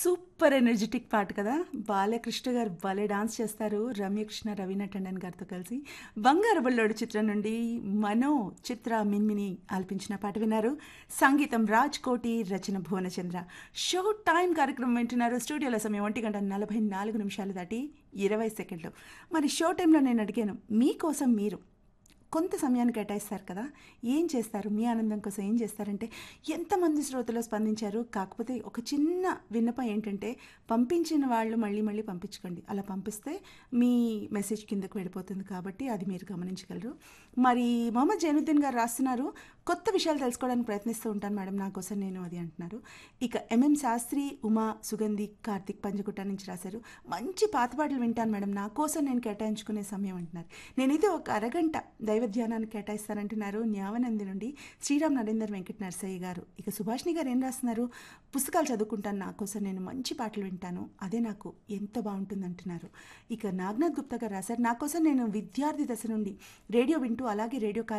super energetic పాట కదా బాలకృష్ణ గారు భలే డాన్స్ చేస్తారు రమ్యకృష్ణ రవీనా టండన్ గారితో కలిసి బంగారు బుల్లోడు చిత్రం నుండి మనో చిత్ర మిన్మిని ఆలపించిన పాట విన్నారు సంగీతం రాజ్ కోటి రచన భువనచంద్ర షో టైం కార్యక్రమం వింటున్నారు స్టూడియోలో సమయం ఒంటి గంట నలభై నాలుగు నిమిషాలు దాటి ఇరవై సెకండ్లు మరి షో టైంలో నేను అడిగాను మీకోసం మీరు కొంత సమయాన్ని కేటాయిస్తారు కదా ఏం చేస్తారు మీ ఆనందం కోసం ఏం చేస్తారంటే ఎంతమంది శ్రోతలు స్పందించారు కాకపోతే ఒక చిన్న విన్నపం ఏంటంటే పంపించిన వాళ్ళు మళ్ళీ మళ్ళీ పంపించుకోండి అలా పంపిస్తే మీ మెసేజ్ కిందకు వెళ్ళిపోతుంది కాబట్టి అది మీరు గమనించగలరు మరి మొహమ్మద్ జైనుద్దీన్ గారు రాస్తున్నారు కొత్త విషయాలు తెలుసుకోవడానికి ప్రయత్నిస్తూ ఉంటాను మేడం నా కోసం నేను అది అంటున్నారు ఇక ఎంఎం శాస్త్రి ఉమా సుగంధి కార్తిక్ పంజగుట్ట నుంచి రాశారు మంచి పాత పాటలు వింటాను మేడం నా కోసం నేను కేటాయించుకునే సమయం అంటున్నారు నేనైతే ఒక అరగంట దైవ ధ్యానాన్ని కేటాయిస్తానంటున్నారు న్యావనంది నుండి శ్రీరామ్ నరేందర్ వెంకట నరసయ్య గారు ఇక సుభాష్ని గారు ఏం రాస్తున్నారు పుస్తకాలు చదువుకుంటాను నా కోసం నేను మంచి పాటలు వింటాను అదే నాకు ఎంతో బాగుంటుంది అంటున్నారు ఇక నాగ్నాథ్ గుప్తా గారు రాశారు నా కోసం నేను విద్యార్థి దశ నుండి రేడియో వింటూ అలాగే రేడియో